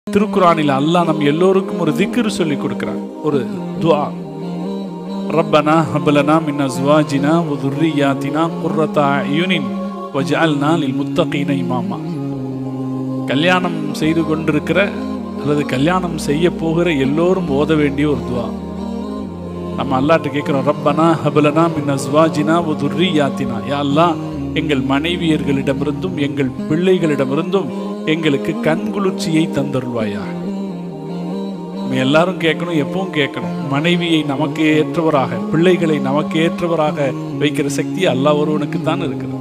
திருக்குறானில் அல்லாஹ் நம் எல்லோருக்கும் ஒரு திக்ரு சொல்லி கொடுக்கிறான் ஒரு துஆ ரப்பனா ஹபலனா மின் அஸ்வாஜினா வ துர்ரியாத்தினா குர்ரத அயுனின் வஜஅல்னா லில் முத்தகீன இமாமா கல்யாணம் செய்து கொண்டிருக்கிற அல்லது கல்யாணம் செய்ய போகிற எல்லோரும் ஓத வேண்டிய ஒரு துவா நம்ம அல்லாட்ட கேட்குறோம் ரப்பனா ஹபலனா மின் அஸ்வாஜினா வ துர்ரியாத்தினா யா அல்லாஹ் எங்கள் மனைவியர்களிடமிருந்தும் எங்கள் பிள்ளைகளிடமிருந்தும் எங்களுக்கு கண்குளிர்ச்சியை தந்தருள்வாயா நம்ம எல்லாரும் கேட்கணும் எப்பவும் கேட்கணும் மனைவியை நமக்கு ஏற்றவராக பிள்ளைகளை நமக்கு ஏற்றவராக வைக்கிற சக்தி அல்லாஹ் ஒருவனுக்கு தான் இருக்கிறது